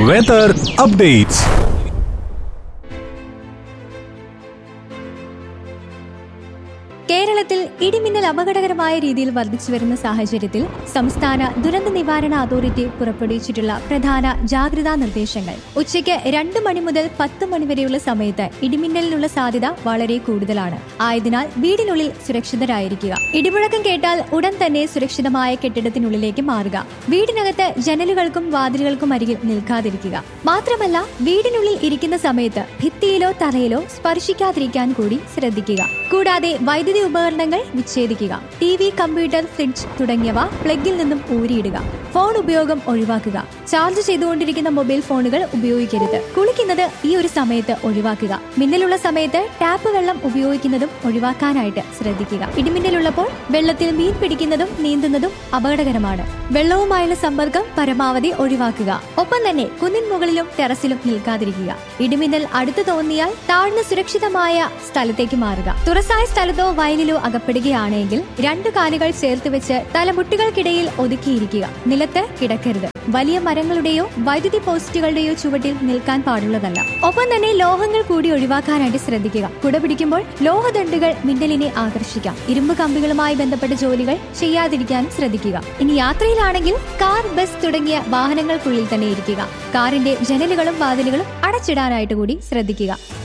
weather updates. കേരളത്തിൽ ഇടിമിന്നൽ അപകടകരമായ രീതിയിൽ വർദ്ധിച്ചു വരുന്ന സാഹചര്യത്തിൽ സംസ്ഥാന ദുരന്ത നിവാരണ അതോറിറ്റി പുറപ്പെടുവിച്ചിട്ടുള്ള പ്രധാന ജാഗ്രതാ നിർദ്ദേശങ്ങൾ ഉച്ചയ്ക്ക് രണ്ട് മണി മുതൽ പത്ത് മണി വരെയുള്ള സമയത്ത് ഇടിമിന്നലിനുള്ള സാധ്യത വളരെ കൂടുതലാണ് ആയതിനാൽ വീടിനുള്ളിൽ സുരക്ഷിതരായിരിക്കുക ഇടിമുഴക്കം കേട്ടാൽ ഉടൻ തന്നെ സുരക്ഷിതമായ കെട്ടിടത്തിനുള്ളിലേക്ക് മാറുക വീടിനകത്ത് ജനലുകൾക്കും വാതിലുകൾക്കും അരികിൽ നിൽക്കാതിരിക്കുക മാത്രമല്ല വീടിനുള്ളിൽ ഇരിക്കുന്ന സമയത്ത് ഭിത്തിയിലോ തറയിലോ സ്പർശിക്കാതിരിക്കാൻ കൂടി ശ്രദ്ധിക്കുക കൂടാതെ വൈദ്യുതി ഉപകരണങ്ങൾ വിച്ഛേദിക്കുക ടി വി കമ്പ്യൂട്ടർ ഫ്രിഡ്ജ് തുടങ്ങിയവ പ്ലഗിൽ നിന്നും ഊരിയിടുക ഫോൺ ഉപയോഗം ഒഴിവാക്കുക ചാർജ് ചെയ്തുകൊണ്ടിരിക്കുന്ന മൊബൈൽ ഫോണുകൾ ഉപയോഗിക്കരുത് കുളിക്കുന്നത് ഈ ഒരു സമയത്ത് ഒഴിവാക്കുക മിന്നലുള്ള സമയത്ത് ടാപ്പ് വെള്ളം ഉപയോഗിക്കുന്നതും ഒഴിവാക്കാനായിട്ട് ശ്രദ്ധിക്കുക ഇടിമിന്നലുള്ളപ്പോൾ വെള്ളത്തിൽ മീൻ പിടിക്കുന്നതും നീന്തുന്നതും അപകടകരമാണ് വെള്ളവുമായുള്ള സമ്പർക്കം പരമാവധി ഒഴിവാക്കുക ഒപ്പം തന്നെ കുന്നിൻ മുകളിലും ടെറസിലും നിൽക്കാതിരിക്കുക ഇടിമിന്നൽ അടുത്തു തോന്നിയാൽ താഴ്ന്ന സുരക്ഷിതമായ സ്ഥലത്തേക്ക് മാറുക തുറസായ സ്ഥലത്തോ വയലിലോ അകപ്പെടുകയാണെങ്കിൽ രണ്ടു കാലുകൾ ചേർത്ത് വെച്ച് തലമുട്ടുകൾക്കിടയിൽ ഒതുക്കിയിരിക്കുക നിലത്ത് കിടക്കരുത് വലിയ മരങ്ങളുടെയോ വൈദ്യുതി പോസ്റ്റുകളുടെയോ ചുവട്ടിൽ നിൽക്കാൻ പാടുള്ളതല്ല ഒപ്പം തന്നെ ലോഹങ്ങൾ കൂടി ഒഴിവാക്കാനായിട്ട് ശ്രദ്ധിക്കുക കുട പിടിക്കുമ്പോൾ ലോഹദണ്ഡുകൾ മിന്നലിനെ ആകർഷിക്കാം ഇരുമ്പ് കമ്പികളുമായി ബന്ധപ്പെട്ട ജോലികൾ ചെയ്യാതിരിക്കാനും ശ്രദ്ധിക്കുക ഇനി യാത്രയിലാണെങ്കിൽ കാർ ബസ് തുടങ്ങിയ വാഹനങ്ങൾക്കുള്ളിൽ തന്നെ ഇരിക്കുക കാറിന്റെ ജനലുകളും വാതിലുകളും അടച്ചിടാനായിട്ട് കൂടി ശ്രദ്ധിക്കുക